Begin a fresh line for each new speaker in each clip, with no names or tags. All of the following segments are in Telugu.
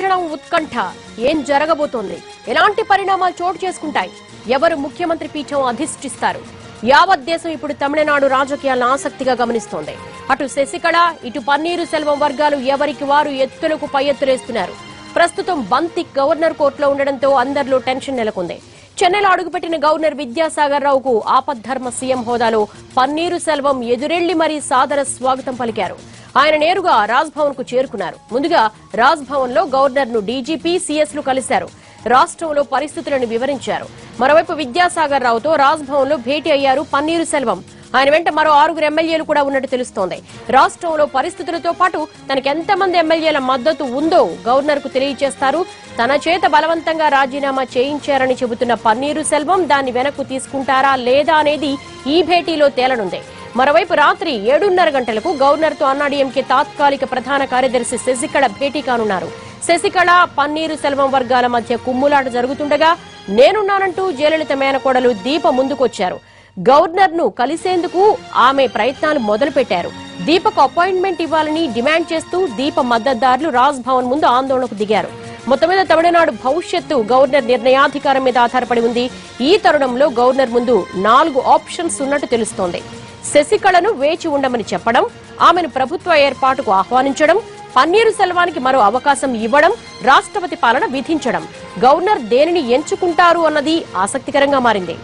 క్షణం ఉత్కంఠ ఏం జరగబోతోంది ఎలాంటి పరిణామాలు చోటు చేసుకుంటాయి ఎవరు ముఖ్యమంత్రి పీఠం అధిష్ఠిస్తారు యావత్ దేశం ఇప్పుడు తమిళనాడు రాజకీయాలను ఆసక్తిగా గమనిస్తోంది అటు శశికళ ఇటు పన్నీరు సెల్వం వర్గాలు ఎవరికి వారు ఎత్తులకు పై ఎత్తులేస్తున్నారు ప్రస్తుతం బంతి గవర్నర్ కోర్టులో ఉండడంతో అందరిలో టెన్షన్ నెలకొంది చెన్నైలో అడుగుపెట్టిన గవర్నర్ విద్యాసాగర్ రావుకు ఆపద్ధర్మ సీఎం హోదాలో పన్నీరు సెల్వం ఎదురెళ్లి మరీ సాదర స్వాగతం పలికారు ఆయన నేరుగా రాజ్భవన్ కు చేరుకున్నారు ముందుగా రాజ్భవన్ లో గవర్నర్ ను డీజీపీ సీఎస్ లు కలిశారు రాష్ట్రంలో పరిస్థితులను వివరించారు మరోవైపు విద్యాసాగర్ రావుతో రాజ్భవన్ లో భేటీ అయ్యారు పన్నీరు సెల్వం ఆయన వెంట మరో ఆరుగురు ఎమ్మెల్యేలు కూడా ఉన్నట్టు తెలుస్తోంది రాష్ట్రంలో పరిస్థితులతో పాటు తనకు ఎంతమంది ఎమ్మెల్యేల మద్దతు ఉందో గవర్నర్ కు తెలియజేస్తారు తన చేత బలవంతంగా రాజీనామా చేయించారని చెబుతున్న పన్నీరు సెల్వం దాన్ని వెనక్కు తీసుకుంటారా లేదా అనేది ఈ భేటీలో తేలనుంది మరోవైపు రాత్రి ఏడున్నర గంటలకు గవర్నర్ తో అన్నాడీఎంకే తాత్కాలిక ప్రధాన కార్యదర్శి శశికళ భేటీ కానున్నారు శశికళ పన్నీరు సెల్వం వర్గాల మధ్య కుమ్ములాట జరుగుతుండగా నేనున్నానంటూ జయలలిత మేనకోడలు దీప ముందుకొచ్చారు గవర్నర్ ను కలిసేందుకు ఆమె ప్రయత్నాలు మొదలుపెట్టారు దీపకు అపాయింట్మెంట్ ఇవ్వాలని డిమాండ్ చేస్తూ దీప మద్దతుదారులు రాజ్ భవన్ ముందు ఆందోళనకు దిగారు మొత్తం మీద తమిళనాడు భవిష్యత్తు గవర్నర్ నిర్ణయాధికారం మీద ఆధారపడి ఉంది ఈ తరుణంలో గవర్నర్ ముందు నాలుగు ఆప్షన్స్ ఉన్నట్టు తెలుస్తోంది శశికళను వేచి ఉండమని చెప్పడం ఆమెను ప్రభుత్వ ఏర్పాటుకు ఆహ్వానించడం పన్నీరు సెల్వానికి మరో అవకాశం ఇవ్వడం రాష్ట్రపతి పాలన విధించడం గవర్నర్ దేనిని ఎంచుకుంటారు అన్నది ఆసక్తికరంగా మారింది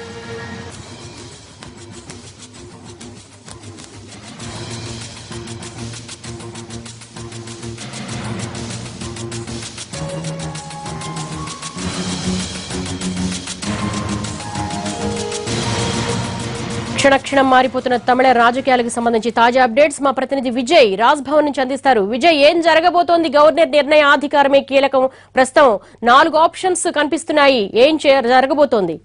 క్షణక్షణం మారిపోతున్న తమిళ రాజకీయాలకు సంబంధించి తాజా అప్డేట్స్ మా ప్రతినిధి విజయ్ రాజ్ భవన్ నుంచి అందిస్తారు విజయ్ ఏం జరగబోతోంది గవర్నర్ నిర్ణయ అధికారమే కీలకం ప్రస్తుతం నాలుగు ఆప్షన్స్ కనిపిస్తున్నాయి ఏం చే- జరగబోతోంది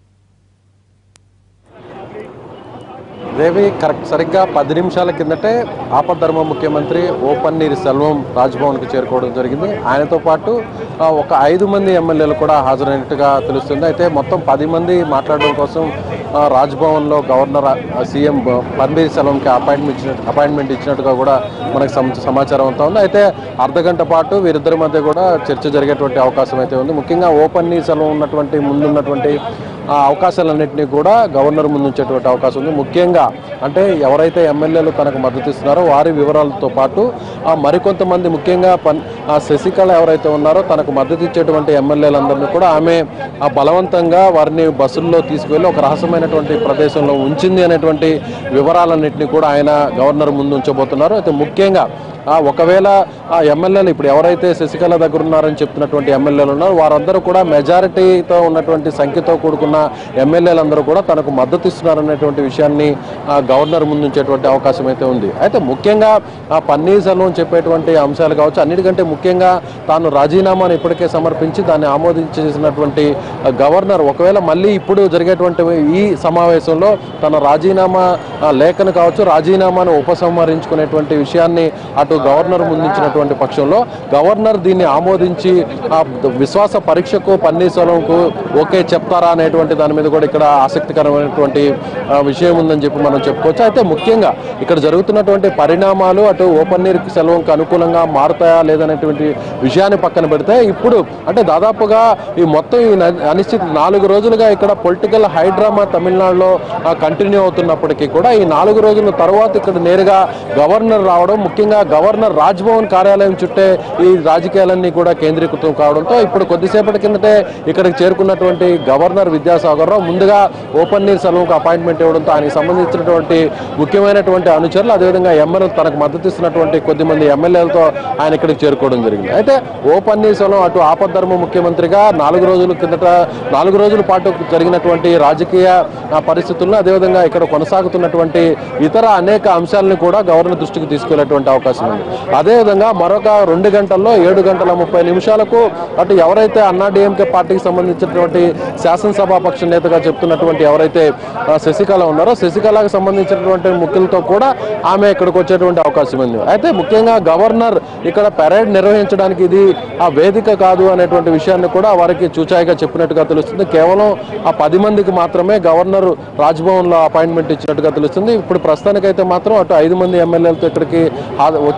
దేవి కరెక్ట్ సరిగ్గా పది నిమిషాల కిందటే ఆపద్ధర్మ ముఖ్యమంత్రి ఓ పన్నీర్ సెల్వం రాజ్భవన్కు చేరుకోవడం జరిగింది ఆయనతో పాటు ఆ, ఒక ఐదు మంది ఎమ్మెల్యేలు కూడా హాజరైనట్టుగా తెలుస్తుంది అయితే మొత్తం పది మంది మాట్లాడడం కోసం ఆ, రాజ్భవన్లో గవర్నర్ ఆ, సీఎం బ- పన్నీర్ సెల్వంకి అపాయింట్మెంట్ ఇచ్చినట్టు అపాయింట్మెంట్ ఇచ్చినట్టుగా కూడా మనకు సమ- సమాచారం అవుతా ఉంది అయితే అర్ధ గంట పాటు వీరిద్దరి మధ్య కూడా చర్చ జరిగేటువంటి అవకాశం అయితే ఉంది ముఖ్యంగా ఓ పన్నీర్ సెల్వం ఉన్నటువంటి ముందున్నటువంటి ఆ అవకాశాలన్నింటినీ కూడా గవర్నర్ ముందు ఉంచేటువంటి అవకాశం ఉంది ముఖ్యంగా అంటే ఎవరైతే ఎమ్మెల్యేలు తనకు మద్దతు ఇస్తున్నారో వారి వివరాలతో పాటు ఆ మరికొంతమంది ముఖ్యంగా పన్ ఆ శశికళ ఎవరైతే ఉన్నారో తనకు మద్దతు ఇచ్చేటువంటి ఎమ్మెల్యేలందరినీ కూడా ఆమె ఆ బలవంతంగా వారిని బస్సుల్లో తీసుకువెళ్ళి ఒక రహస్యమైనటువంటి ప్రదేశంలో ఉంచింది అనేటువంటి వివరాలన్నింటినీ కూడా ఆయన గవర్నర్ ముందు ఉంచబోతున్నారు అయితే ముఖ్యంగా ఆ ఒకవేళ ఆ ఎమ్మెల్యేలు ఇప్పుడు ఎవరైతే శశికళ దగ్గర ఉన్నారని చెప్తున్నటువంటి ఎమ్మెల్యేలు ఉన్నారో వారందరూ కూడా మెజారిటీతో ఉన్నటువంటి సంఖ్యతో కూడుకున్న ఎమ్మెల్యేలందరూ కూడా తనకు మద్దతు ఇస్తున్నారనేటువంటి విషయాన్ని ఆ గవర్నర్ ముందు ఉంచేటువంటి అవకాశం అయితే ఉంది అయితే ముఖ్యంగా ఆ పన్నీర్ సెల్వం చెప్పేటువంటి అంశాలు కావచ్చు అన్నిటికంటే ముఖ్యంగా తాను రాజీనామాను ఇప్పటికే సమర్పించి దాన్ని ఆమోదించేసినటువంటి ఆ గవర్నర్ ఒకవేళ మళ్ళీ ఇప్పుడు జరిగేటువంటి ఈ సమావేశంలో తన రాజీనామా ఆ, లేఖను కావచ్చు రాజీనామాను ఉపసంహరించుకునేటువంటి విషయాన్ని అటు గవర్నర్ ముందుంచినటువంటి పక్షంలో గవర్నర్ దీన్ని ఆమోదించి ఆ విశ్వాస పరీక్షకు పన్నీర్సెల్వంకు ఓకే చెప్తారా అనేటువంటి దాని మీద కూడా ఇక్కడ ఆసక్తికరమైనటువంటి ఆ, విషయం ఉందని చెప్పి మనం చెప్పుకోవచ్చు అయితే ముఖ్యంగా ఇక్కడ జరుగుతున్నటువంటి పరిణామాలు అటు ఓ పన్నీర్ సెల్వంకి అనుకూలంగా మారుతాయా లేదనేటువంటి విషయాన్ని పక్కన పెడితే ఇప్పుడు అంటే దాదాపుగా ఈ మొత్తం ఈ న- అనిశ్చిత నాలుగు రోజులుగా ఇక్కడ పొలిటికల్ హైడ్రామా తమిళనాడులో కంటిన్యూ అవుతున్నప్పటికీ కూడా ఈ నాలుగు రోజుల తర్వాత ఇక్కడ నేరుగా గవర్నర్ రావడం ముఖ్యంగా గవర్నర్ రాజ్భవన్ కార్యాలయం చుట్టే ఈ రాజకీయాలన్నీ కూడా కేంద్రీకృతం కావడంతో ఇప్పుడు కొద్దిసేపటి కిందటే ఇక్కడికి చేరుకున్నటువంటి గవర్నర్ విద్యాసాగర్ రావు ముందుగా ఓపెన్ నీర్ సెలవుకు అపాయింట్మెంట్ ఇవ్వడంతో ఆయనకు సంబంధించినటువంటి ముఖ్యమైనటువంటి అనుచరులు అదేవిధంగా ఎమ్మెల్యేలు తనకు మద్దతు ఇస్తున్నటువంటి కొద్ది మంది ఎమ్మెల్యేలతో ఆయన ఇక్కడికి చేరుకోవడం జరిగింది అయితే ఓ పన్నీర్సెల్వం అటు ఆపద్ధర్మ ముఖ్యమంత్రిగా నాలుగు రోజుల కిందట నాలుగు రోజుల పాటు జరిగినటువంటి రాజకీయ ఆ, పరిస్థితులను అదేవిధంగా ఇక్కడ కొనసాగుతున్నటువంటి ఇతర అనేక అంశాలను కూడా గవర్నర్ దృష్టికి తీసుకెళ్లేటువంటి అవకాశం ఉంది అదేవిధంగా మరొక రెండు గంటల్లో ఏడు గంటల ముప్పై నిమిషాలకు అటు ఎవరైతే అన్నా డిఎంకే పార్టీకి సంబంధించినటువంటి శాసనసభాపక్ష నేతగా చెప్తున్నటువంటి ఎవరైతే ఆ, శశికళ ఉన్నారో శశికళకు సంబంధించినటువంటి ముఖ్యులతో కూడా ఆమె ఇక్కడికి వచ్చేటువంటి అవకాశం ఉంది అయితే ముఖ్యంగా గవర్నర్ ఇక్కడ పెరేడ్ నిర్వహించడానికి ఇది ఆ వేదిక కాదు అనేటువంటి విషయాన్ని కూడా వారికి చూచాయిగా చెప్పినట్టుగా తెలుస్తుంది కేవలం ఆ పది మందికి మాత్రమే గవర్నర్ రాజ్భవన్ లో అపాయింట్మెంట్ ఇచ్చినట్టుగా తెలుస్తుంది ఇప్పుడు ప్రస్తుతానికైతే మాత్రం అటు ఐదు మంది ఎమ్మెల్యేలతో ఇక్కడికి హా- వచ్చే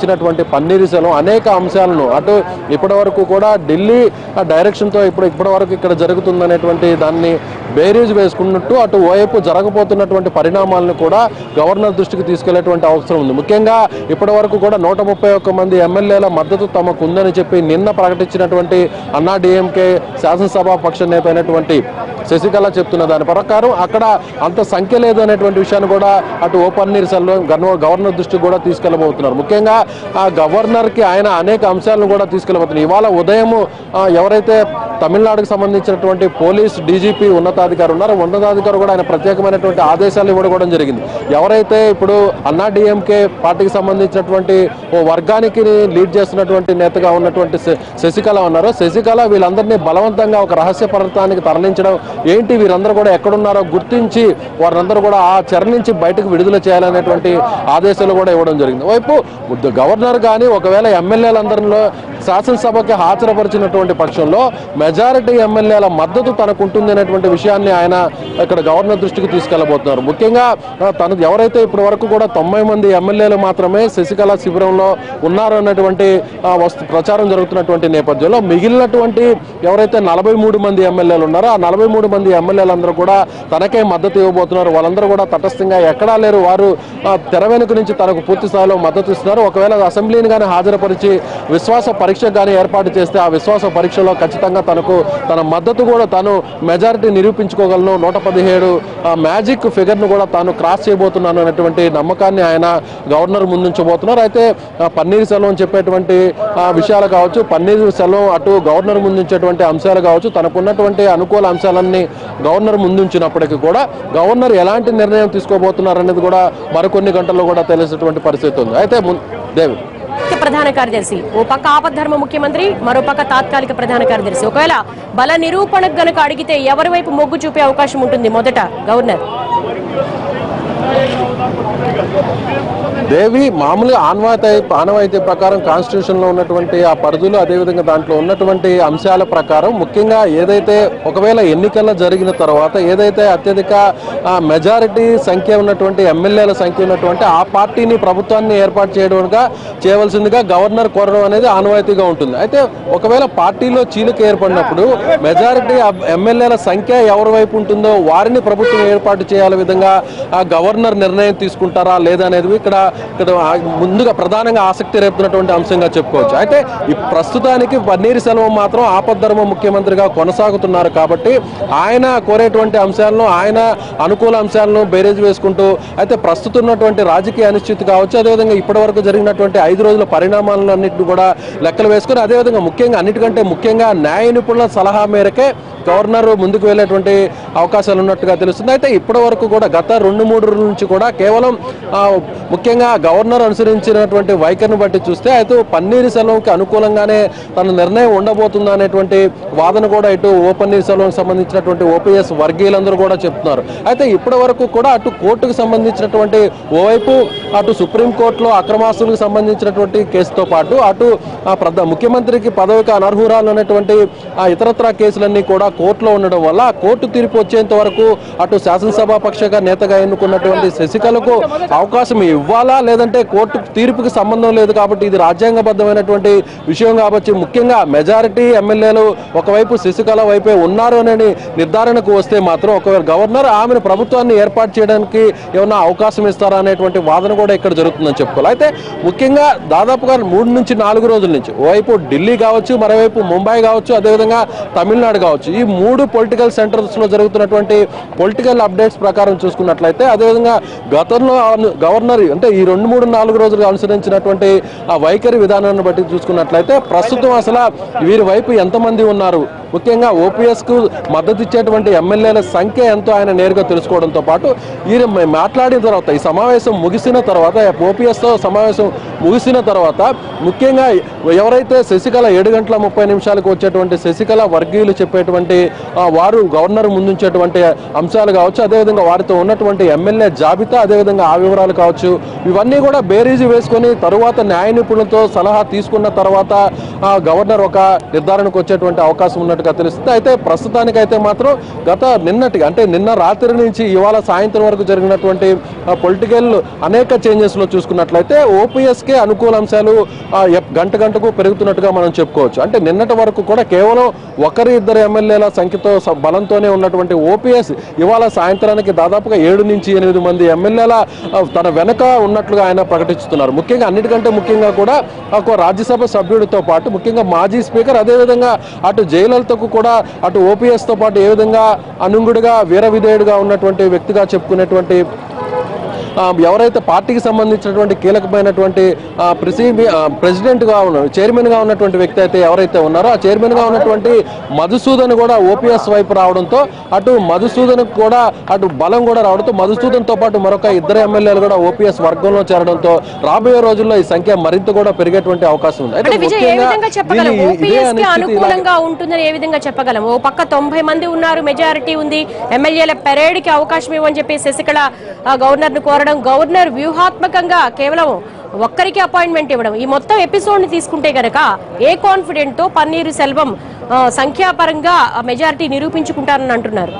ఇచ్చినటువంటి పన్నీరు సెల్వం అనేక అంశాలను అటు ఇప్పటి వరకు కూడా ఢిల్లీ ఆ డైరెక్షన్తో ఇప్పుడు ఇప్పటి వరకు ఇక్కడ జరుగుతుందనేటువంటి దాన్ని బేరీజ్ వేసుకున్నట్టు అటు ఓవైపు జరగబోతున్నటువంటి పరిణామాలను కూడా గవర్నర్ దృష్టికి తీసుకెళ్లేటువంటి అవసరం ఉంది ముఖ్యంగా ఇప్పటి వరకు కూడా నూట ముప్పై ఒక్క మంది ఎమ్మెల్యేల మద్దతు తమకు ఉందని చెప్పి నిన్న ప్రకటించినటువంటి అన్నా డిఎంకే శాసనసభ పక్ష నేత అయినటువంటి శశికళ చెప్తున్న దాని ప్రకారం అక్కడ అంత సంఖ్య లేదు అనేటువంటి విషయాన్ని కూడా అటు O Panneer Selvam governor governor దృష్టికి కూడా తీసుకెళ్లబోతున్నారు ముఖ్యంగా ఆ గవర్నర్కి ఆయన అనేక అంశాలను కూడా తీసుకెళ్లబోతున్నారు ఇవాళ ఉదయం ఎవరైతే తమిళనాడుకు సంబంధించినటువంటి పోలీస్ డీజీపీ ఉన్నతాధికారి ఉన్నారో ఉన్నతాధికారి కూడా ఆయన ప్రత్యేకమైనటువంటి ఆదేశాలు ఇవ్వడం కూడా జరిగింది ఎవరైతే ఇప్పుడు అన్నా డిఎంకే పార్టీకి సంబంధించినటువంటి ఓ వర్గానికి లీడ్ చేస్తున్నటువంటి నేతగా ఉన్నటువంటి శ- శశికళ ఉన్నారో శశికళ వీళ్ళందరినీ బలవంతంగా ఒక రహస్య పర్వతానికి తరలించడం ఏంటి వీరందరూ కూడా ఎక్కడున్నారో గుర్తించి వారందరూ కూడా ఆ చెర నుంచి బయటకు విడుదల చేయాలనేటువంటి ఆదేశాలు కూడా ఇవ్వడం జరిగింది వైపు గవర్నర్ కానీ ఒకవేళ ఎమ్మెల్యేలందరిలో శాసనసభకి హాజరుపరిచినటువంటి పక్షంలో మెజారిటీ ఎమ్మెల్యేల మద్దతు తనకు ఉంటుంది అనేటువంటి విషయాన్ని ఆయన ఇక్కడ గవర్నర్ దృష్టికి తీసుకెళ్లబోతున్నారు ముఖ్యంగా ఆ, తను ఎవరైతే ఇప్పటి వరకు కూడా తొంభై మంది ఎమ్మెల్యేలు మాత్రమే శశికళ శిబిరంలో ఉన్నారు అన్నటువంటి ఆ, వస్తు ప్రచారం జరుగుతున్నటువంటి నేపథ్యంలో మిగిలినటువంటి ఎవరైతే నలభై మూడు మంది ఎమ్మెల్యేలు ఉన్నారో ఆ నలభై మూడు మంది ఎమ్మెల్యేలందరూ కూడా తనకే మద్దతు ఇవ్వబోతున్నారు వాళ్ళందరూ కూడా తటస్థంగా ఎక్కడా లేరు వారు ఆ, తెర వెనుక నుంచి తనకు పూర్తి స్థాయిలో మద్దతు ఇస్తున్నారు ఒకవేళ అసెంబ్లీని కానీ హాజరుపరిచి విశ్వాస పరీక్ష కానీ ఏర్పాటు చేస్తే ఆ విశ్వాస పరీక్షలో ఖచ్చితంగా తనకు తన మద్దతు కూడా తాను మెజారిటీ నిరూపించుకోగలను నూట పదిహేడు మ్యాజిక్ ఫిగర్ను కూడా తాను క్రాస్ చేయబోతున్నాను అనేటువంటి నమ్మకాన్ని ఆయన గవర్నర్ ముందుంచబోతున్నారు అయితే ఆ, పన్నీర్ సెల్వం చెప్పేటువంటి ఆ, విషయాలు కావచ్చు పన్నీర్ సెల్వం అటు గవర్నర్ ముందుంచేటువంటి అంశాలు కావచ్చు తనకున్నటువంటి అనుకూల అంశాలన్నీ గవర్నర్ ముందుంచినప్పటికీ కూడా గవర్నర్ ఎలాంటి నిర్ణయం తీసుకోబోతున్నారు అనేది కూడా మరికొన్ని గంటల్లో కూడా తెలిసేటువంటి పరిస్థితి ఉంది అయితే ము- దేవి
ముఖ్య ప్రధాన కార్యదర్శి ఓ పక్క ఆపద్ధర్మ ముఖ్యమంత్రి మరో పక్క తాత్కాలిక ప్రధాన కార్యదర్శి ఒకవేళ బల నిరూపణకు గనక అడిగితే ఎవరి వైపు మొగ్గు చూపే అవకాశం ఉంటుంది మొదట గవర్నర్
దేవి మామూలుగా ఆన్వాయితీ ఆనవాయితీ ప్రకారం కాన్స్టిట్యూషన్ లో ఉన్నటువంటి ఆ పరిధులు అదేవిధంగా దాంట్లో ఉన్నటువంటి అంశాల ప్రకారం ముఖ్యంగా ఏదైతే ఒకవేళ ఎన్నికల్లో జరిగిన తర్వాత ఏదైతే అత్యధిక మెజారిటీ సంఖ్య ఉన్నటువంటి ఎమ్మెల్యేల సంఖ్య ఉన్నటువంటి ఆ పార్టీని ప్రభుత్వాన్ని ఏర్పాటు చేయడంగా చేయవలసిందిగా గవర్నర్ కోరడం అనేది ఆనవాయితీగా ఉంటుంది అయితే ఒకవేళ పార్టీలో చీలిక ఏర్పడినప్పుడు మెజారిటీ ఎమ్మెల్యేల సంఖ్య ఎవరి వైపు ఉంటుందో వారిని ప్రభుత్వం ఏర్పాటు చేయాల విధంగా ఆ గవర్నర్ నిర్ణయం తీసుకుంటారా లేదా అనేది ఇక్కడ ఇక్కడ ఆ- ముందుగా ప్రధానంగా ఆసక్తి రేపుతున్నటువంటి అంశంగా చెప్పుకోవచ్చు అయితే ఈ ప్రస్తుతానికి పన్నీర్ సెల్వం మాత్రం ఆపద్ధర్మ ముఖ్యమంత్రిగా కొనసాగుతున్నారు కాబట్టి ఆయన కోరేటువంటి అంశాలను ఆయన అనుకూల అంశాలను బేరేజ్ వేసుకుంటూ అయితే ప్రస్తుతం ఉన్నటువంటి రాజకీయ అనిశ్చితి కావచ్చు అదేవిధంగా ఇప్పటి వరకు జరిగినటువంటి ఐదు రోజుల పరిణామాలను అన్నింటిని కూడా లెక్కలు వేసుకుని అదేవిధంగా ముఖ్యంగా అన్నిటికంటే ముఖ్యంగా న్యాయ నిపుణుల సలహా మేరకే గవర్నర్ ముందుకు వెళ్ళేటువంటి అవకాశాలు ఉన్నట్టుగా తెలుస్తుంది అయితే ఇప్పటి వరకు కూడా గత రెండు మూడు రోజుల నుంచి కూడా కేవలం ఆ, ముఖ్యంగా గవర్నర్ అనుసరించినటువంటి వైఖరిని బట్టి చూస్తే అయితే పన్నీర్ సెల్వంకి అనుకూలంగానే తన నిర్ణయం ఉండబోతుందా అనేటువంటి వాదన కూడా ఇటు ఓ పన్నీర్ సెల్వంకి సంబంధించినటువంటి ఓపీఎస్ వర్గీయులందరూ కూడా చెప్తున్నారు అయితే ఇప్పటి వరకు కూడా అటు కోర్టుకు సంబంధించినటువంటి ఓవైపు అటు సుప్రీంకోర్టులో అక్రమాస్తులకు సంబంధించినటువంటి కేసుతో పాటు అటు ఆ ప్రధ ముఖ్యమంత్రికి పదవికి అనర్హురాలు అనేటువంటి ఆ ఇతరత్ర కేసులన్నీ కూడా కోర్టులో ఉండడం వల్ల ఆ కోర్టు తీర్పు వచ్చేంత వరకు అటు శాసనసభ పక్షగా నేతగా ఎన్నుకున్నటువంటి శశికళకు అవకాశం ఇవ్వాలా లేదంటే కోర్టు తీర్పుకి సంబంధం లేదు కాబట్టి ఇది రాజ్యాంగబద్ధమైనటువంటి విషయం కాబట్టి ముఖ్యంగా మెజారిటీ ఎమ్మెల్యేలు ఒకవైపు శశికళ వైపే ఉన్నారు అని నిర్ధారణకు వస్తే మాత్రం ఒకవేళ గవర్నర్ ఆమెను ప్రభుత్వాన్ని ఏర్పాటు చేయడానికి ఏమన్నా అవకాశం ఇస్తారా అనేటువంటి వాదన కూడా ఇక్కడ జరుగుతుందని చెప్పుకోవాలి అయితే ముఖ్యంగా దాదాపుగా మూడు నుంచి నాలుగు రోజుల నుంచి ఓవైపు ఢిల్లీ కావచ్చు మరోవైపు ముంబై కావచ్చు అదేవిధంగా తమిళనాడు కావచ్చు ఈ మూడు పొలిటికల్ సెంటర్స్ లో జరుగుతున్నటువంటి పొలిటికల్ అప్డేట్స్ ప్రకారం చూసుకున్నట్లయితే అదేవిధంగా గతంలో అను- గవర్నర్ అంటే ఈ రెండు మూడు నాలుగు రోజులు అనుసరించినటువంటి ఆ వైఖరి విధానాన్ని బట్టి చూసుకున్నట్లయితే ప్రస్తుతం అసలు వీరి వైపు ఎంతమంది ఉన్నారు ముఖ్యంగా ఓపీఎస్ కు మద్దతు ఇచ్చేటువంటి ఎమ్మెల్యేల సంఖ్య ఎంతో ఆయన నేరుగా తెలుసుకోవడంతో పాటు ఈయన మ- మాట్లాడిన తర్వాత ఈ సమావేశం ముగిసిన తర్వాత ఓపీఎస్ తో సమావేశం ముగిసిన తర్వాత ముఖ్యంగా ఎవరైతే శశికళ ఏడు గంటల ముప్పై నిమిషాలకు వచ్చేటువంటి శశికళ వర్గీయులు చెప్పేటువంటి ఆ, వారు గవర్నర్ ముందుంచేటువంటి అంశాలు కావచ్చు అదేవిధంగా వారితో ఉన్నటువంటి ఎమ్మెల్యే జాబితా అదేవిధంగా ఆ వివరాలు కావచ్చు ఇవన్నీ కూడా బేరీజు వేసుకొని తరువాత న్యాయ నిపుణులతో సలహా తీసుకున్న తర్వాత ఆ, గవర్నర్ ఒక నిర్ధారణకు వచ్చేటువంటి అవకాశం ఉన్నట్టుగా ఉన్నట్టుగా తెలుస్తుంది అయితే ప్రస్తుతానికైతే మాత్రం గత నిన్నటి అంటే నిన్న రాత్రి నుంచి ఇవాళ సాయంత్రం వరకు జరిగినటువంటి పొలిటికల్ అనేక చేంజెస్ లో చూసుకున్నట్లయితే ఓపీఎస్ కే అనుకూల అంశాలు ఆ, ఎప్- గంట గంటకు పెరుగుతున్నట్టుగా మనం చెప్పుకోవచ్చు అంటే నిన్నటి వరకు కూడా కేవలం ఒకరి ఇద్దరు ఎమ్మెల్యేల సంఖ్యతో స- బలంతోనే ఉన్నటువంటి ఓపీఎస్ ఇవాళ సాయంత్రానికి దాదాపుగా ఏడు నుంచి ఎనిమిది మంది ఎమ్మెల్యేల ఆ, తన వెనక ఉన్నట్లుగా ఆయన ప్రకటిస్తున్నారు ముఖ్యంగా అన్నిటికంటే ముఖ్యంగా కూడా ఒక రాజ్యసభ సభ్యుడితో పాటు ముఖ్యంగా మాజీ స్పీకర్ అదేవిధంగా అటు జయలలితకు కూడా అటు ఓపీఎస్ తో పాటు ఏ విధంగా అనుంగుడుగా వీర విధేయుడుగా ఉన్నటువంటి వ్యక్తిగా చెప్పుకునేటువంటి ఆ, ఎవరైతే పార్టీకి సంబంధించినటువంటి కీలకమైనటువంటి ఆ, ప్రెసి ఆ, ప్రెసిడెంట్ గా ఉన్న చైర్మన్ గా ఉన్నటువంటి వ్యక్తి అయితే ఎవరైతే ఉన్నారో ఆ చైర్మన్ గా ఉన్నటువంటి మధుసూదన్ కూడా ఓపీఎస్ వైపు రావడంతో అటు మధుసూదన్ కూడా అటు బలం కూడా రావడంతో మధుసూదన్ తో పాటు మరొక ఇద్దరు ఎమ్మెల్యేలు కూడా ఓపీఎస్ వర్గంలో చేరడంతో రాబోయే రోజుల్లో ఈ సంఖ్య మరింత కూడా పెరిగేటువంటి అవకాశం ఉంది
అంటే విజయ్ ఏ
ముఖ్యంగా
విధంగా చెప్పగలం
దీని- ఇదే
ఓపీఎస్ కి
అనిశ్చితి ఇలా-
అనుకూలంగా ఉంటుందని ఏ విధంగా చెప్పగలం ఓ పక్క తొంభై మంది ఉన్నారు మెజారిటీ ఉంది ఎమ్మెల్యేల పెరేడ్ కి అవకాశం ఇవ్వని చెప్పి శశికళ గవర్నర్ ను కోరడం గవర్నర్ వ్యూహాత్మకంగా కేవలం ఒక్కరికి అపాయింట్మెంట్ ఇవ్వడం ఈ మొత్తం ఎపిసోడ్ ని తీసుకుంటే గనక ఏ కాన్ఫిడెంట్ తో పన్నీరు సెల్వం ఆ, సంఖ్యాపరంగా మెజారిటీ నిరూపించుకుంటారని అంటున్నారు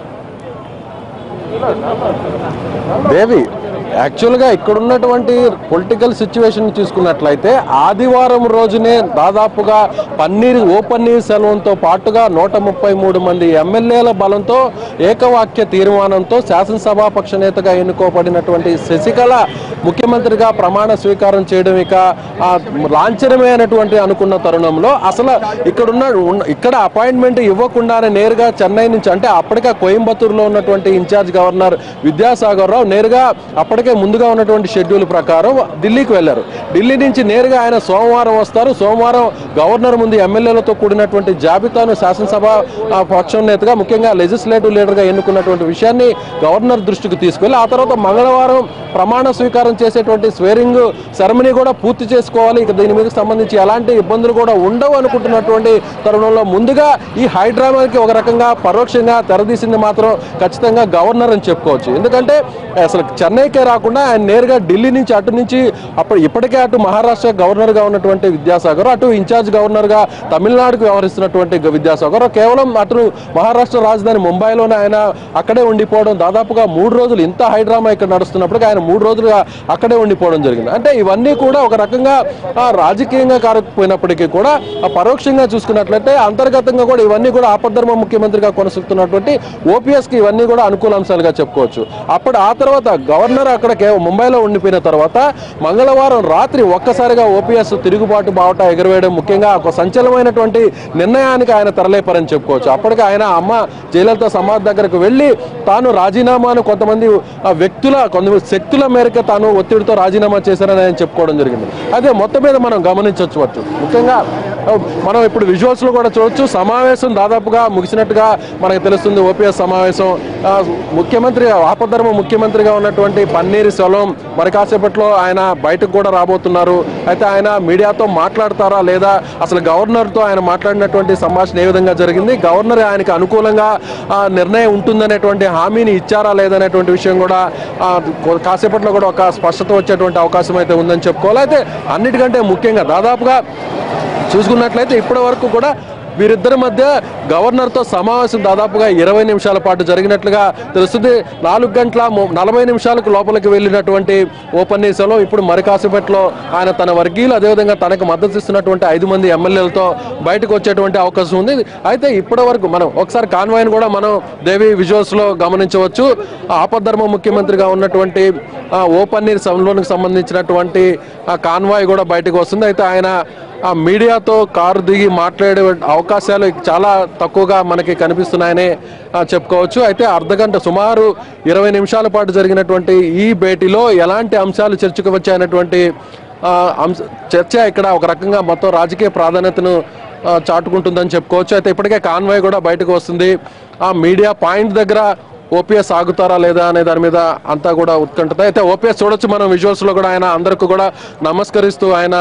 దేవి యాక్చువల్గా ఇక్కడ ఉన్నటువంటి పొలిటికల్ సిచ్యువేషన్ చూసుకున్నట్లయితే ఆదివారం రోజునే దాదాపుగా పన్నీర్ ఓ పన్నీర్ సెల్వంతో పాటుగా నూట ముప్పై మూడు మంది ఎమ్మెల్యేల బలంతో ఏకవాక్య తీర్మానంతో శాసనసభాపక్ష నేతగా ఎన్నుకోబడినటువంటి శశికళ ముఖ్యమంత్రిగా ప్రమాణ స్వీకారం చేయడం ఇక ఆ, లాంఛనమే అనేటువంటి అనుకున్న తరుణంలో అసలు ఇక్కడ ఉన్న ఉన్న- ఇక్కడ అపాయింట్మెంట్ ఇవ్వకుండానే నేరుగా చెన్నై నుంచి అంటే అప్పటికే కోయంబత్తూరులో ఉన్నటువంటి ఇన్ఛార్జ్ గవర్నర్ విద్యాసాగర్ రావు నేరుగా అప్పటికే ముందుగా ఉన్నటువంటి షెడ్యూల్ ప్రకారం ఢిల్లీకి వెళ్ళారు ఢిల్లీ నుంచి నేరుగా ఆయన సోమవారం వస్తారు సోమవారం గవర్నర్ ముందు ఎమ్మెల్యేలతో కూడినటువంటి జాబితాను శాసనసభ ఆ, పక్షం నేతగా ముఖ్యంగా లెజిస్లేటివ్ లీడర్గా ఎన్నుకున్నటువంటి విషయాన్ని గవర్నర్ దృష్టికి తీసుకెళ్లి ఆ తర్వాత మంగళవారం ప్రమాణ స్వీకారం చేసేటువంటి స్వేరింగ్ సెరమనీ కూడా పూర్తి చేసుకోవాలి ఇక దీని మీద సంబంధించి ఎలాంటి ఇబ్బందులు కూడా ఉండవు అనుకుంటున్నటువంటి తరుణంలో ముందుగా ఈ హైడ్రామాకి ఒక రకంగా పరోక్షంగా తెరదీసింది మాత్రం ఖచ్చితంగా గవర్నర్ అని చెప్పుకోవచ్చు ఎందుకంటే అసలు చెన్నైకే రాకుండా ఆయన నేరుగా ఢిల్లీ నుంచి అటు నుంచి అప్పుడు ఇప్పటికే అటు మహారాష్ట్ర గవర్నర్గా ఉన్నటువంటి విద్యాసాగర్ అటు ఇన్ఛార్జ్ గవర్నర్గా తమిళనాడుకు వ్యవహరిస్తున్నటువంటి గ- విద్యాసాగర్ కేవలం అటు మహారాష్ట్ర రాజధాని ముంబైలోనే ఆయన అక్కడే ఉండిపోవడం దాదాపుగా మూడు రోజులు ఇంత హైడ్రామా ఇక్కడ నడుస్తున్నప్పటికీ ఆయన మూడు రోజులుగా అక్కడే ఉండిపోవడం జరిగింది అంటే ఇవన్నీ కూడా ఒక రకంగా ఆ, రాజకీయంగా కారకపోయినప్పటికీ కూడా ఆ పరోక్షంగా చూసుకున్నట్లయితే అంతర్గతంగా కూడా ఇవన్నీ కూడా ఆపద్ధర్మ ముఖ్యమంత్రిగా కొనసాగుతున్నటువంటి ఓపీఎస్ కి ఇవన్నీ కూడా అనుకూల అంశాలుగా చెప్పుకోవచ్చు అప్పుడు ఆ తర్వాత గవర్నర్ అక్కడ కేవ- ముంబైలో ఉండిపోయిన తర్వాత మంగళవారం రాత్రి ఒక్కసారిగా ఓపీఎస్ తిరుగుబాటు బావట ఎగరవేయడం ముఖ్యంగా ఒక సంచలనమైనటువంటి నిర్ణయానికి ఆయన తరలేపారని చెప్పుకోవచ్చు అప్పటికి ఆయన అమ్మ జయలలిత సమాధి దగ్గరకు వెళ్ళి తాను రాజీనామాను కొంతమంది ఆ, వ్యక్తుల కొంతమంది శక్తుల మేరకు తాను ఒత్తిడితో రాజీనామా చేశారని ఆయన చెప్పుకోవడం జరిగింది అదే మొత్తం మీద మనం గమనించవచ్చు ముఖ్యంగా ఆ, మనం ఇప్పుడు విజువల్స్ లో కూడా చూడొచ్చు సమావేశం దాదాపుగా ముగిసినట్టుగా మనకు తెలుస్తుంది ఓపీఎస్ సమావేశం ఆ, ముఖ్యమంత్రి ఆపద్ధర్మ ముఖ్యమంత్రిగా ఉన్నటువంటి పన్నీర్ సెల్వం మరి కాసేపట్లో ఆయన బయటకు కూడా రాబోతున్నారు అయితే ఆయన మీడియాతో మాట్లాడతారా లేదా అసలు గవర్నర్తో ఆయన మాట్లాడినటువంటి సంభాషణ ఏ విధంగా జరిగింది గవర్నర్ ఆయనకి అనుకూలంగా ఆ, నిర్ణయం ఉంటుందనేటువంటి హామీని ఇచ్చారా లేదనేటువంటి విషయం కూడా ఆ, కొ- కాసేపట్లో కూడా ఒక స్పష్టత వచ్చేటువంటి అవకాశం అయితే ఉందని చెప్పుకోవాలి అయితే అన్నిటికంటే ముఖ్యంగా దాదాపుగా చూసుకున్నట్లయితే ఇప్పటి వరకు కూడా వీరిద్దరి మధ్య గవర్నర్తో సమావేశం దాదాపుగా ఇరవై నిమిషాల పాటు జరిగినట్లుగా తెలుస్తుంది నాలుగు గంటల ము- నలభై నిమిషాలకు లోపలికి వెళ్ళినటువంటి ఓపన్నీసలో ఇప్పుడు మరి కాసేపట్లో ఆయన తన వర్గీయులు అదేవిధంగా తనకు మద్దతు ఇస్తున్నటువంటి ఐదు మంది ఎమ్మెల్యేలతో బయటకు వచ్చేటువంటి అవకాశం ఉంది అయితే ఇప్పటి వరకు మనం ఒకసారి కాన్వాయ్ని కూడా మనం దేవి విజువల్స్ లో గమనించవచ్చు ఆపద్ధర్మ ముఖ్యమంత్రిగా ఉన్నటువంటి ఆ, ఓ పన్నీర్ సంలోనికి సంబంధించినటువంటి ఆ కాన్వాయ్ కూడా బయటకు వస్తుంది అయితే ఆయన ఆ మీడియాతో కారు దిగి మాట్లాడే అవకాశాలు చాలా తక్కువగా మనకి కనిపిస్తున్నాయని ఆ, చెప్పుకోవచ్చు అయితే అర్ధగంట సుమారు ఇరవై నిమిషాల పాటు జరిగినటువంటి ఈ భేటీలో ఎలాంటి అంశాలు చర్చకు వచ్చాయనేటువంటి ఆ, అంశ చర్చ ఇక్కడ ఒక రకంగా మొత్తం రాజకీయ ప్రాధాన్యతను ఆ, చాటుకుంటుందని చెప్పుకోవచ్చు అయితే ఇప్పటికే కాన్వాయ్ కూడా బయటకు వస్తుంది ఆ మీడియా పాయింట్ దగ్గర ఓపీఎస్ ఆగుతారా లేదా అనే దాని మీద అంతా కూడా ఉత్కంఠత అయితే ఓపీఎస్ చూడొచ్చు మనం విజువల్స్ లో కూడా ఆయన అందరికీ కూడా నమస్కరిస్తూ ఆయన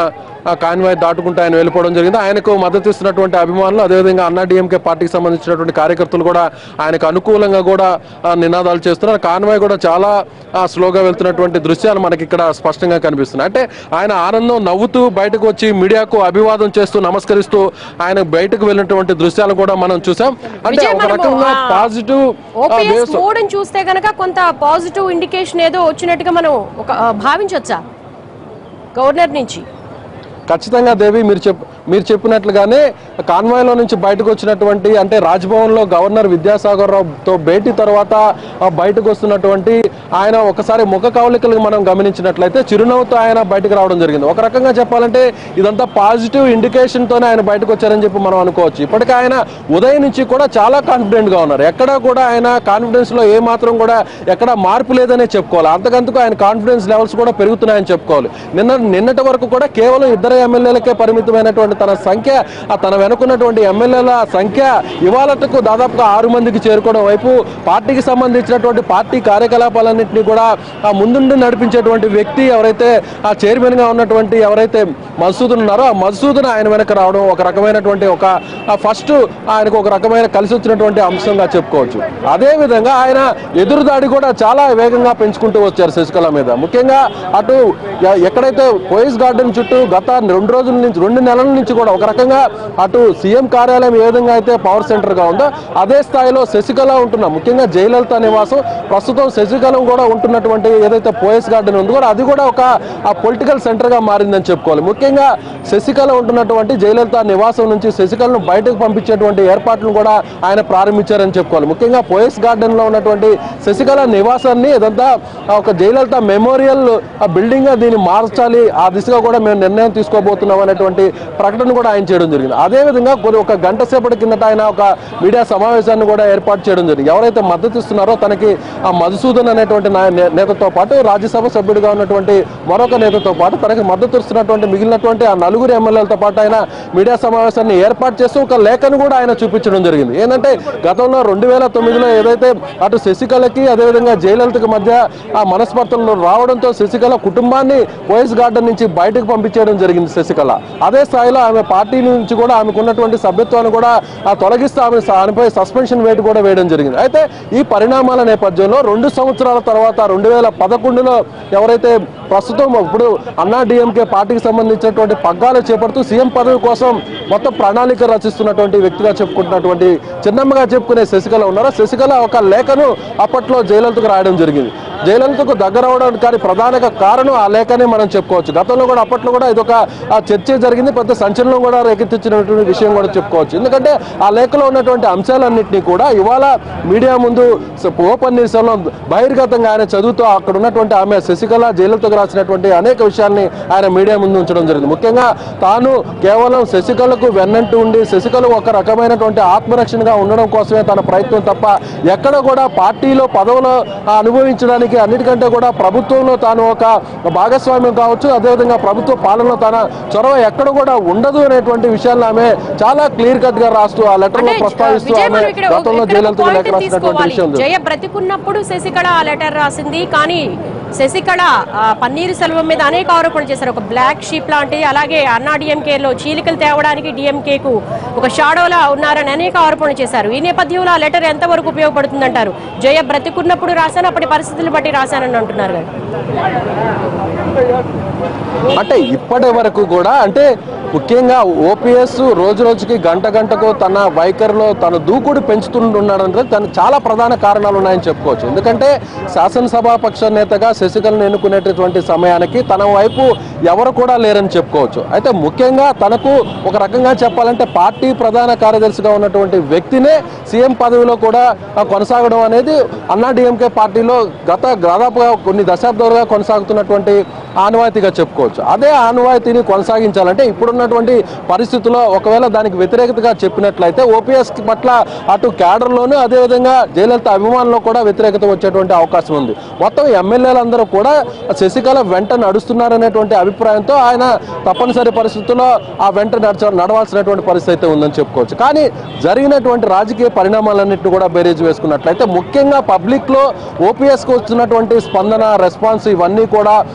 కాన్వాయ్ దాటుకుంటూ ఆయన వెళ్ళిపోవడం జరిగింది ఆయనకు మద్దతు ఇస్తున్నటువంటి అభిమానులు అదేవిధంగా అన్నా డిఎంకే పార్టీకి సంబంధించినటువంటి కార్యకర్తలు కూడా ఆయనకు అనుకూలంగా కూడా ఆ, నినాదాలు చేస్తున్నారు కాన్వాయ్ కూడా చాలా ఆ, స్లోగా వెళ్తున్నటువంటి దృశ్యాలు మనకి ఇక్కడ స్పష్టంగా కనిపిస్తున్నాయి అంటే ఆయన ఆనందం నవ్వుతూ బయటకు వచ్చి మీడియాకు అభివాదం చేస్తూ నమస్కరిస్తూ ఆయన బయటకు వెళ్ళినటువంటి దృశ్యాలు కూడా మనం చూసాం అంటే
విజయ్,
ఒక
మనము,
రకంగా
ఆ,
పాజిటివ్
ఓపీఎస్ మోడ్ చూస్తే గనక కొంత పాజిటివ్ ఇండికేషన్ ఏదో వచ్చినట్టుగా మనం ఒక ఆ, భావించొచ్చా గవర్నర్ నుంచి
ఖచ్చితంగా దేవి మీరు చెప్ మీరు చెప్పినట్లుగానే కాన్వాయ్లో నుంచి బయటకు వచ్చినటువంటి అంటే రాజ్భవన్లో గవర్నర్ విద్యాసాగర్ రావుతో భేటీ తర్వాత ఆ, బయటకు వస్తున్నటువంటి ఆయన ఒకసారి ముఖ కవలికలు మనం గమనించినట్లయితే చిరునవ్వుతో ఆయన బయటకు రావడం జరిగింది ఒక రకంగా చెప్పాలంటే ఇదంతా పాజిటివ్ ఇండికేషన్తోనే ఆయన బయటకు వచ్చారని చెప్పి మనం అనుకోవచ్చు ఇప్పటికే ఆయన ఉదయం నుంచి కూడా చాలా కాన్ఫిడెంట్గా ఉన్నారు ఎక్కడా కూడా ఆయన కాన్ఫిడెన్స్లో ఏ మాత్రం కూడా ఎక్కడ మార్పు లేదనే చెప్పుకోవాలి అంతకంతకు ఆయన కాన్ఫిడెన్స్ లెవెల్స్ కూడా పెరుగుతున్నాయని చెప్పుకోవాలి నిన్న నిన్నటి వరకు కూడా కేవలం ఇద్దరు ఎమ్మెల్యేలకే పరిమితమైనటువంటి తన సంఖ్య ఆ తన వెనుకున్నటువంటి ఎమ్మెల్యేల సంఖ్య ఇవాళకు దాదాపుగా ఆరు మందికి చేరుకోవడం వైపు పార్టీకి సంబంధించినటువంటి పార్టీ కార్యకలాపాలన్నింటినీ కూడా ఆ ముందుండి నడిపించేటువంటి వ్యక్తి ఎవరైతే ఆ చైర్మన్ గా ఉన్నటువంటి ఎవరైతే మధుసూదన్ ఉన్నారో ఆ మధుసూదన్ ఆయన వెనక రావడం ఒక రకమైనటువంటి ఒక ఫస్ట్ ఆయనకు ఒక రకమైన కలిసి వచ్చినటువంటి అంశంగా చెప్పుకోవచ్చు అదే విధంగా ఆయన ఎదురుదాడి కూడా చాలా వేగంగా పెంచుకుంటూ వచ్చారు శశికళ మీద ముఖ్యంగా అటు ఎ- ఎక్కడైతే పోయిస్ గార్డెన్ చుట్టూ గత రెండు రోజుల నుంచి రెండు నెలల నుంచి కూడా ఒక రకంగా అటు సీఎం కార్యాలయం ఏ విధంగా అయితే పవర్ సెంటర్ గా ఉందో అదే స్థాయిలో శశికళ ఉంటున్న ముఖ్యంగా జయలలిత నివాసం ప్రస్తుతం శశికళ కూడా ఉంటున్నటువంటి ఏదైతే పోయస్ గార్డెన్ ఉందో కూడా అది కూడా ఒక ఆ పొలిటికల్ సెంటర్ గా మారిందని చెప్పుకోవాలి ముఖ్యంగా శశికళ ఉంటున్నటువంటి జయలలిత నివాసం నుంచి శశికళను బయటకు పంపించేటువంటి ఏర్పాట్లను కూడా ఆయన ప్రారంభించారని చెప్పుకోవాలి ముఖ్యంగా పోయస్ గార్డెన్ లో ఉన్నటువంటి శశికళ నివాసాన్ని ఇదంతా ఒక జయలలిత మెమోరియల్ ఆ బిల్డింగ్ గా దీన్ని మార్చాలి ఆ దిశగా కూడా మేము నిర్ణయం తీసుకోబోతున్నాం అనేటువంటి ప్రకటన కూడా ఆయన చేయడం జరిగింది అదే విధంగా కొన్ని ఒక గంట సేపటి కిందట ఆయన ఒక మీడియా సమావేశాన్ని కూడా ఏర్పాటు చేయడం జరిగింది ఎవరైతే మద్దతు ఇస్తున్నారో తనకి ఆ మధుసూదన్ అనేటువంటి నా- నే- నేతతో పాటు రాజ్యసభ సభ్యుడిగా ఉన్నటువంటి మరొక నేతతో పాటు తనకి మద్దతు ఇస్తున్నటువంటి మిగిలినటువంటి ఆ నలుగురు ఎమ్మెల్యేలతో పాటు ఆయన మీడియా సమావేశాన్ని ఏర్పాటు చేస్తూ ఒక లేఖను కూడా ఆయన చూపించడం జరిగింది ఏంటంటే గతంలో రెండు వేల తొమ్మిదిలో ఏదైతే అటు శశికళకి అదేవిధంగా జయలలితకి మధ్య ఆ మనస్పర్ధలు రావడంతో శశికళ కుటుంబాన్ని పోయిస్ గార్డెన్ నుంచి బయటకు పంపించేయడం జరిగింది శశికళ అదే స్థాయిలో ఆమె పార్టీ నుంచి కూడా ఆమెకు ఉన్నటువంటి సభ్యత్వాన్ని కూడా ఆ తొలగిస్తూ ఆమె స- ఆమెపై సస్పెన్షన్ వేటు కూడా వేయడం జరిగింది అయితే ఈ పరిణామాల నేపథ్యంలో రెండు సంవత్సరాల తర్వాత రెండు వేల పదకొండులో ఎవరైతే ప్రస్తుతం ఇప్పుడు అన్నా డిఎంకే పార్టీకి సంబంధించినటువంటి పగ్గాలు చేపడుతూ సీఎం పదవి కోసం మొత్తం ప్రణాళిక రచిస్తున్నటువంటి వ్యక్తిగా చెప్పుకుంటున్నటువంటి చిన్నమ్మగా చెప్పుకునే శశికళ ఉన్నారో శశికళ ఒక లేఖను అప్పట్లో జయలలితకు రాయడం జరిగింది జయలలితకు దగ్గర అవడానికి కానీ ప్రధాన కారణం ఆ లేఖనే మనం చెప్పుకోవచ్చు గతంలో కూడా అప్పట్లో కూడా ఇదొక ఆ చర్చ జరిగింది పెద్ద సంచలనం కూడా రేకెత్తించినటువంటి విషయం కూడా చెప్పుకోవచ్చు ఎందుకంటే ఆ లేఖలో ఉన్నటువంటి అంశాలన్నింటినీ కూడా ఇవాళ మీడియా ముందు స- ఓ పన్నీర్సెల్వం బహిర్గతంగా ఆయన చదువుతూ అక్కడ ఉన్నటువంటి ఆమె శశికళ జయలలితకు రాసినటువంటి అనేక విషయాల్ని ఆయన మీడియా ముందు ఉంచడం జరిగింది ముఖ్యంగా తాను కేవలం శశికళకు వెన్నంటూ ఉండి శశికళ ఒక రకమైనటువంటి ఆత్మరక్షణగా ఉండడం కోసమే తన ప్రయత్నం తప్ప ఎక్కడ కూడా పార్టీలో పదవులు ఆ, అనుభవించడానికి అన్నిటికంటే కూడా ప్రభుత్వంలో తాను ఒక భాగస్వామ్యం కావచ్చు అదేవిధంగా ప్రభుత్వ పాలనలో తన చొరవ ఎక్కడ కూడా ఉండదు అనేటువంటి విషయాన్ని ఆమె చాలా క్లియర్ కట్ గా రాస్తూ ఆ లెటర్ లో
అంటే
ప్రస్తావిస్తూ
విజయ్
ఆమె
మనం ఇక్కడ ఒక-
గతంలో
ఇక్కడ ఒక
జయలలితకు
point
లేఖ రాసినటువంటి
తీసుకోవాలి.
విషయం ఉంది.
జయ బ్రతికున్నప్పుడు శశికళ ఆ లెటర్ రాసింది కానీ శశికళ ఆ, పన్నీరు సెల్వం మీద అనేక ఆరోపణలు చేశారు ఒక బ్లాక్ షీప్ లాంటిది అలాగే అన్నా డిఎంకే లో చీలికలు తేవడానికి డిఎంకే కు ఒక షాడోలా ఉన్నారని అనేక ఆరోపణలు చేశారు ఈ నేపథ్యంలో ఆ లెటర్ ఎంతవరకు ఉపయోగపడుతుందంటారు జయ బ్రతికున్నప్పుడు రాశాను అప్పటి పరిస్థితులు బట్టి రాశానని అంటున్నారు కదా
అంటే ఇప్పటి వరకు కూడా అంటే ముఖ్యంగా ఓపీఎస్ రోజు రోజుకి గంట గంటకు తన వైఖరిలో తన దూకుడు పెంచుతుంటున్నాడంటే తన చాలా ప్రధాన కారణాలు ఉన్నాయని చెప్పుకోవచ్చు ఎందుకంటే శాసనసభాపక్ష నేతగా శశికళను ఎన్నుకునేటటువంటి సమయానికి తన వైపు ఎవరు కూడా లేరని చెప్పుకోవచ్చు అయితే ముఖ్యంగా తనకు ఒక రకంగా చెప్పాలంటే పార్టీ ప్రధాన కార్యదర్శిగా ఉన్నటువంటి వ్యక్తినే సీఎం పదవిలో కూడా ఆ, కొనసాగడం అనేది అన్నా డిఎంకే పార్టీలో గత దాదాపుగా కొన్ని దశాబ్దాలుగా కొనసాగుతున్నటువంటి ఆనవాయితీగా చెప్పుకోవచ్చు అదే ఆనవాయితీని కొనసాగించాలంటే ఇప్పుడున్నటువంటి పరిస్థితుల్లో ఒకవేళ దానికి వ్యతిరేకతగా చెప్పినట్లయితే ఓపీఎస్ పట్ల అటు క్యాడర్లోనూ అదేవిధంగా జయలలిత అభిమానులు కూడా వ్యతిరేకత వచ్చేటువంటి అవకాశం ఉంది మొత్తం ఎమ్మెల్యేలందరూ కూడా శశికళ వెంట నడుస్తున్నారనేటువంటి అభిప్రాయంతో ఆయన తప్పనిసరి పరిస్థితుల్లో ఆ వెంట నడచ నడవాల్సినటువంటి పరిస్థితి అయితే ఉందని చెప్పుకోవచ్చు కానీ జరిగినటువంటి రాజకీయ పరిణామాలన్నింటినీ కూడా బేరేజ్ వేసుకున్నట్లయితే ముఖ్యంగా పబ్లిక్ లో ఓపీఎస్ కు వస్తున్నటువంటి స్పందన రెస్పాన్స్ ఇవన్నీ కూడా ఆ, మొత్తం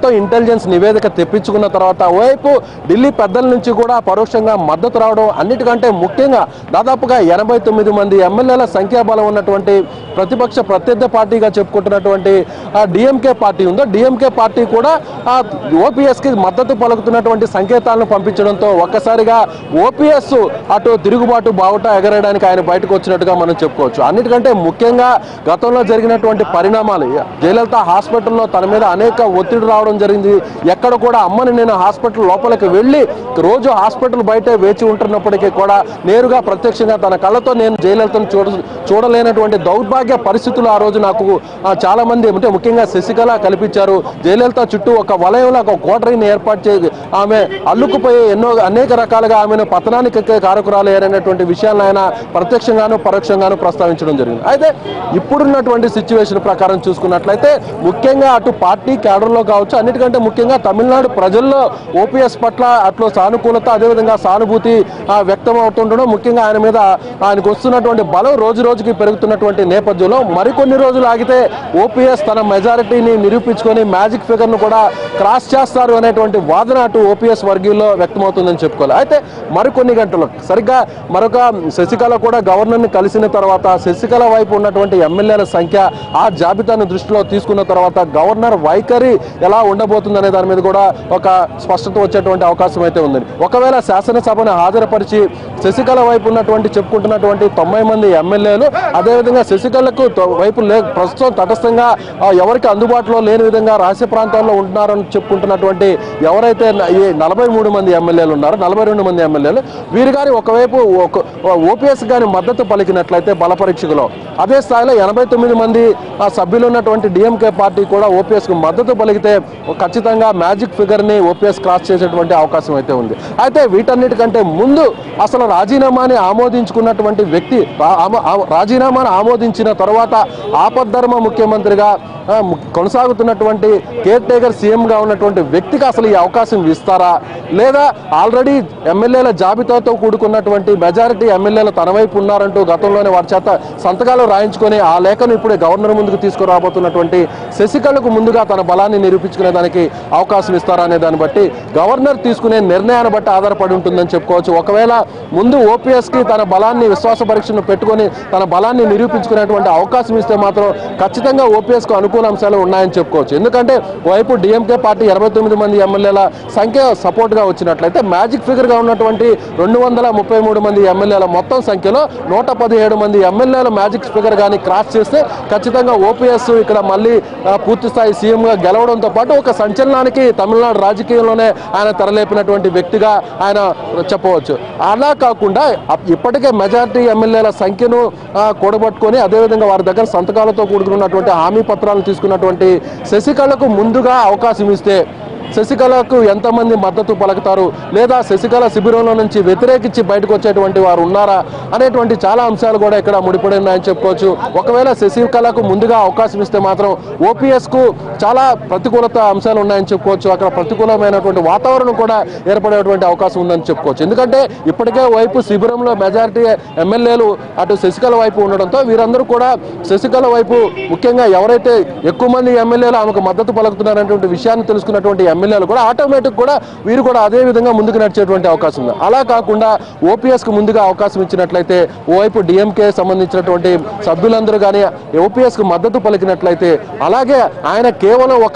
మొత్తం ఇంటెలిజెన్స్ నివేదిక తెప్పించుకున్న తర్వాత ఓవైపు ఢిల్లీ పెద్దల నుంచి కూడా పరోక్షంగా మద్దతు రావడం అన్నిటికంటే ముఖ్యంగా దాదాపుగా ఎనభై తొమ్మిది మంది ఎమ్మెల్యేల సంఖ్యాబలం ఉన్నటువంటి ప్రతిపక్ష ప్రత్యర్థి పార్టీగా చెప్పుకుంటున్నటువంటి డిఎంకే పార్టీ ఉందో డిఎంకే పార్టీ కూడా ఓపీఎస్ కి మద్దతు పలుకుతున్నటువంటి సంకేతాలను పంపించడంతో ఒక్కసారిగా ఓపీఎస్ అటు తిరుగుబాటు బావుట ఎగరేయడానికి ఆయన బయటకు వచ్చినట్టుగా మనం చెప్పుకోవచ్చు అన్నిటికంటే ముఖ్యంగా గతంలో జరిగినటువంటి పరిణామాలు జయలలిత హాస్పిటల్లో తన మీద అనేక ఒత్తిడి రావడం జరిగింది ఎక్కడ కూడా అమ్మని నేను హాస్పిటల్ లోపలికి వెళ్ళి రోజు హాస్పిటల్ బయటే వేచి ఉంటున్నప్పటికీ కూడా నేరుగా ప్రత్యక్షంగా తన కళ్ళతో నేను జయలలితను చూడ చూడలేనటువంటి దౌర్భాగ్య పరిస్థితులు ఆ రోజు నాకు ఆ, చాలా మంది అంటే ముఖ్యంగా శశికళ కల్పించారు జయలలిత చుట్టూ ఒక వలయంలో ఒక కోటరీని ఏర్పాటు చేసి ఆమె అల్లుకుపోయి ఎన్నో అనేక రకాలుగా ఆమెను పతనానికి కారకురాలయ్యారనేటువంటి విషయాలను ఆయన ప్రత్యక్షంగాను పరోక్షంగాను ప్రస్తావించడం జరిగింది అయితే ఇప్పుడున్నటువంటి సిచ్యువేషన్ ప్రకారం చూసుకున్నట్లయితే ముఖ్యంగా అటు పార్టీ క్యాడర్లో కావచ్చు అన్నిటికంటే ముఖ్యంగా తమిళనాడు ప్రజల్లో ఓపీఎస్ పట్ల అట్లు సానుకూలత అదేవిధంగా సానుభూతి ఆ, వ్యక్తం అవుతుండడం ముఖ్యంగా ఆయన మీద ఆయనకు వస్తున్నటువంటి బలం రోజు రోజుకి పెరుగుతున్నటువంటి నేపథ్యంలో మరికొన్ని రోజులు ఆగితే ఓపీఎస్ తన మెజారిటీని నిరూపించుకొని మ్యాజిక్ ఫిగర్ను కూడా క్రాస్ చేస్తారు అనేటువంటి వాదన అటు ఓపీఎస్ వర్గీయుల్లో వ్యక్తమవుతుందని చెప్పుకోవాలి అయితే మరికొన్ని గంటలు సరిగ్గా మరొక శశికళ కూడా గవర్నర్ని కలిసిన తర్వాత శశికళ వైపు ఉన్నటువంటి ఎమ్మెల్యేల సంఖ్య ఆ జాబితాను దృష్టిలో తీసుకున్న తర్వాత గవర్నర్ వైఖరి ఎలా ఉండబోతుందనే దాని మీద కూడా ఒక స్పష్టత వచ్చేటువంటి అవకాశం అయితే ఉంది ఒకవేళ శాసనసభను హాజరుపరిచి శశికళ వైపు ఉన్నటువంటి చెప్పుకుంటున్నటువంటి తొంభై మంది ఎమ్మెల్యేలు అదేవిధంగా శశికళకు తో- వైపు లే ప్రస్తుతం తటస్థంగా ఆ, ఎవరికి అందుబాటులో లేని విధంగా రహస్య ప్రాంతాల్లో ఉంటున్నారని చెప్పుకుంటున్నటువంటి ఎవరైతే న- ఈ నలభై మూడు మంది ఎమ్మెల్యేలు ఉన్నారో నలభై రెండు మంది ఎమ్మెల్యేలు వీరు కానీ ఒకవైపు ఒక ఓపీఎస్ కానీ మద్దతు పలికినట్లయితే బల పరీక్షలో అదే స్థాయిలో ఎనభై తొమ్మిది మంది ఆ, సభ్యులు ఉన్నటువంటి డిఎంకే పార్టీ కూడా ఓపీఎస్ కు మద్దతు పలికితే ఖచ్చితంగా మ్యాజిక్ ఫిగర్ ని ఓపీఎస్ క్రాస్ చేసేటువంటి అవకాశం అయితే ఉంది అయితే వీటన్నిటికంటే ముందు అసలు రాజీనామాని ఆమోదించుకున్నటువంటి వ్యక్తి రా- ఆమో- ఆ- రాజీనామాను ఆమోదించిన తర్వాత ఆపద్ధర్మ ముఖ్యమంత్రిగా ఆ, ము- కొనసాగుతున్నటువంటి కేర్ టేకర్ సీఎంగా ఉన్నటువంటి వ్యక్తికి అసలు ఈ అవకాశం ఇస్తారా లేదా ఆల్రెడీ ఎమ్మెల్యేల జాబితాతో కూడుకున్నటువంటి మెజారిటీ ఎమ్మెల్యేలు తన వైపు ఉన్నారంటూ గతంలోనే వారి చేత సంతకాలు రాయించుకొని ఆ లేఖను ఇప్పుడే గవర్నర్ ముందుకు తీసుకురాబోతున్నటువంటి శశికళకు ముందుగా తన బలాన్ని నిరూపించుకునే దానికి అవకాశం ఇస్తారా అనే దాన్ని బట్టి గవర్నర్ తీసుకునే నిర్ణయాన్ని బట్టి ఆధారపడి ఉంటుందని చెప్పుకోవచ్చు ఒకవేళ ముందు ఓపీఎస్ కి తన బలాన్ని విశ్వాస పరీక్షను పెట్టుకొని తన బలాన్ని నిరూపించుకునేటువంటి అవకాశం ఇస్తే మాత్రం ఖచ్చితంగా ఓపీఎస్ కు అనుకూల అంశాలు ఉన్నాయని చెప్పుకోవచ్చు ఎందుకంటే వైపు డిఎంకే పార్టీ ఇరవై తొమ్మిది మంది ఎమ్మెల్యేల సంఖ్య సపోర్ట్ గా వచ్చినట్లయితే మ్యాజిక్ ఫిగర్ గా ఉన్నటువంటి రెండు వందల ముప్పై మూడు మంది ఎమ్మెల్యేల మొత్తం సంఖ్యలో నూట పదిహేడు మంది ఎమ్మెల్యేల మ్యాజిక్ ఫిగర్ కానీ క్రాస్ చేస్తే ఖచ్చితంగా ఓపీఎస్ ఇక్కడ మళ్ళీ ఆ, పూర్తి స్థాయి సీఎం గా గెలవడంతో పాటు ఒక సంచలనానికి తమిళనాడు రాజకీయంలోనే ఆయన తెరలేపినటువంటి వ్యక్తిగా ఆయన చెప్పవచ్చు అలా కాకుండా అప్- ఇప్పటికే మెజారిటీ ఎమ్మెల్యేల సంఖ్యను ఆ, కూడబట్టుకొని అదేవిధంగా వారి దగ్గర సంతకాలతో కూడుకున్నటువంటి హామీ పత్రాలు తీసుకున్నటువంటి శశికళకు ముందుగా అవకాశం ఇస్తే శశికళకు ఎంతమంది మద్దతు పలుకుతారు లేదా శశికళ శిబిరంలో నుంచి వ్యతిరేకించి బయటకు వచ్చేటువంటి వారు ఉన్నారా అనేటువంటి చాలా అంశాలు కూడా ఇక్కడ ముడిపడి ఉన్నాయని చెప్పుకోవచ్చు ఒకవేళ శశికళకు ముందుగా అవకాశం ఇస్తే మాత్రం ఓపీఎస్ కు చాలా ప్రతికూలత అంశాలు ఉన్నాయని చెప్పుకోవచ్చు అక్కడ ప్రతికూలమైనటువంటి వాతావరణం కూడా ఏర్పడేటువంటి అవకాశం ఉందని చెప్పుకోవచ్చు ఎందుకంటే ఇప్పటికే వైపు శిబిరంలో మెజారిటీ ఎమ్మెల్యేలు అటు శశికళ వైపు ఉండడంతో వీరందరూ కూడా శశికళ వైపు ముఖ్యంగా ఎవరైతే ఎక్కువ మంది ఎమ్మెల్యేలు ఆమెకు మద్దతు పలుకుతున్నారనేటువంటి విషయాన్ని తెలుసుకున్నటువంటి ఎమ్మెల్యేలు కూడా ఆటోమేటిక్ కూడా వీరు కూడా అదే విధంగా ముందుకు నడిచేటువంటి అవకాశం ఉంది అలా కాకుండా ఓపీఎస్ కు ముందుగా అవకాశం ఇచ్చినట్లయితే ఓవైపు డిఎంకే సంబంధించినటువంటి సభ్యులందరూ కానీ ఓపీఎస్ కు మద్దతు పలికినట్లయితే అలాగే ఆయన కేవలం ఒక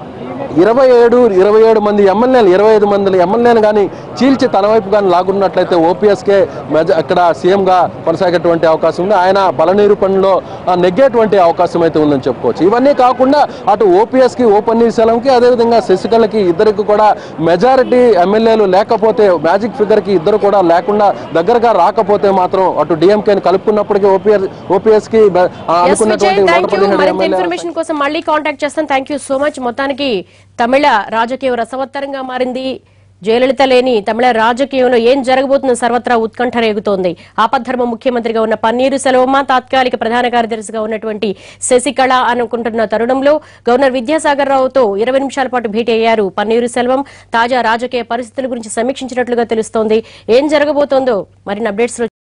ఇరవై ఏడు ఇరవై ఏడు మంది ఎమ్మెల్యేలు ఇరవై ఐదు మంది ఎమ్మెల్యేలు కానీ చీల్చి తన వైపు కానీ లాగున్నట్లయితే ఓపీఎస్కే మెజ అక్కడ సీఎంగా కొనసాగేటువంటి అవకాశం ఉంది ఆయన బల నిరూపణలో ఆ, నెగ్గేటువంటి అవకాశం అయితే ఉందని చెప్పుకోవచ్చు ఇవన్నీ కాకుండా అటు ఓపీఎస్కి ఓ పన్నీర్సెల్వంకి అదేవిధంగా శశికళకి ఇద్దరికి కూడా మెజారిటీ ఎమ్మెల్యేలు లేకపోతే మ్యాజిక్ ఫిగర్కి ఇద్దరు కూడా లేకుండా దగ్గరగా రాకపోతే మాత్రం అటు డిఎంకేని కలుపుకున్నప్పటికీ ఓపీఎస్ ఓపీఎస్కి
ఎస్ విజయ్
అనుకున్నటువంటి నూట
థ్యాంక్ యూ
పదిహేడు
మరింత
ఎమ్మెల్యేల
ఇన్ఫర్మేషన్ కోసం మళ్ళీ కాంటాక్ట్ చేస్తాను థ్యాంక్ యూ సో మచ్ మొత్తానికి తమిళ రాజకీయం రసవత్తరంగా మారింది జయలలిత లేని తమిళ రాజకీయంలో ఏం జరగబోతుందో సర్వత్రా ఉత్కంఠ రేగుతోంది ఆపద్ధర్మ ముఖ్యమంత్రిగా ఉన్న పన్నీరు సెలవమ్మ తాత్కాలిక ప్రధాన కార్యదర్శిగా ఉన్నటువంటి శశికళ అనుకుంటున్న తరుణంలో గవర్నర్ విద్యాసాగర్ రావుతో ఇరవై నిమిషాల పాటు భేటీ అయ్యారు పన్నీరు సెల్వం తాజా రాజకీయ పరిస్థితుల గురించి సమీక్షించినట్లుగా తెలుస్తోంది ఏం జరగబోతోందో మరిన్ని అప్డేట్స్